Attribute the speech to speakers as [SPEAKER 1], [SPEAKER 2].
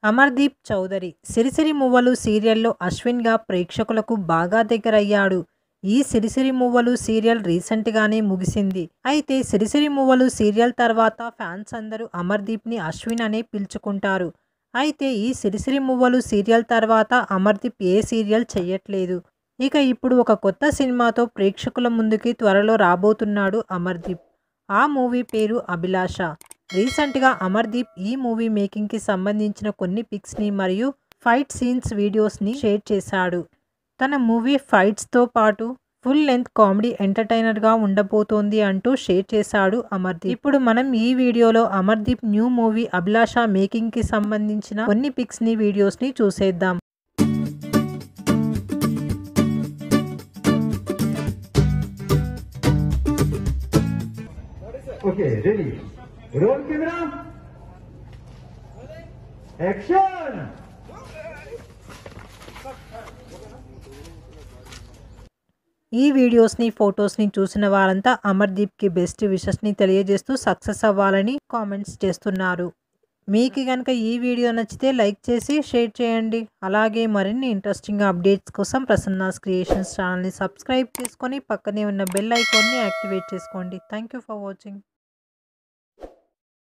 [SPEAKER 1] అమర్దీప్ చౌదరి సిరిసిరి మువ్వలు సీరియల్లో అశ్విన్గా ప్రేక్షకులకు బాగా దగ్గరయ్యాడు ఈ సిరిసిరి మువ్వలు సీరియల్ రీసెంట్గానే ముగిసింది అయితే సిరిసిరి మువ్వలు సీరియల్ తర్వాత ఫ్యాన్స్ అందరూ అమర్దీప్ని అశ్విన్ అనే పిలుచుకుంటారు అయితే ఈ సిరిసిరి మువ్వలు సీరియల్ తర్వాత అమర్దీప్ ఏ సీరియల్ చెయ్యట్లేదు ఇక ఇప్పుడు ఒక కొత్త సినిమాతో ప్రేక్షకుల ముందుకి త్వరలో రాబోతున్నాడు అమర్దీప్ ఆ మూవీ పేరు అభిలాష రీసెంట్గా అమర్దీప్ ఈ మూవీ మేకింగ్కి సంబంధించిన కొన్ని పిక్స్ని మరియు ఫైట్ సీన్స్ వీడియోస్ని షేర్ చేశాడు తన మూవీ ఫైట్స్తో పాటు ఫుల్ లెంత్ కామెడీ ఎంటర్టైనర్గా ఉండబోతోంది అంటూ షేర్ చేశాడు అమర్దీప్ ఇప్పుడు మనం ఈ వీడియోలో అమర్దీప్ న్యూ మూవీ అభిలాష మేకింగ్కి సంబంధించిన కొన్ని పిక్స్ని వీడియోస్ని చూసేద్దాం
[SPEAKER 2] Okay, ready. Roll camera. Action.
[SPEAKER 1] ఈ వీడియోస్ని ఫొటోస్ని చూసిన వారంతా అమర్దీప్కి బెస్ట్ విషెస్ని తెలియజేస్తూ సక్సెస్ అవ్వాలని కామెంట్స్ చేస్తున్నారు మీకు కనుక ఈ వీడియో నచ్చితే లైక్ చేసి షేర్ చేయండి అలాగే మరిన్ని ఇంట్రెస్టింగ్ అప్డేట్స్ కోసం ప్రసన్నాస్ క్రియేషన్స్ ఛానల్ని సబ్స్క్రైబ్ చేసుకొని పక్కనే ఉన్న బెల్ ఐకాన్ని యాక్టివేట్ చేసుకోండి థ్యాంక్ యూ ఫర్ వాచింగ్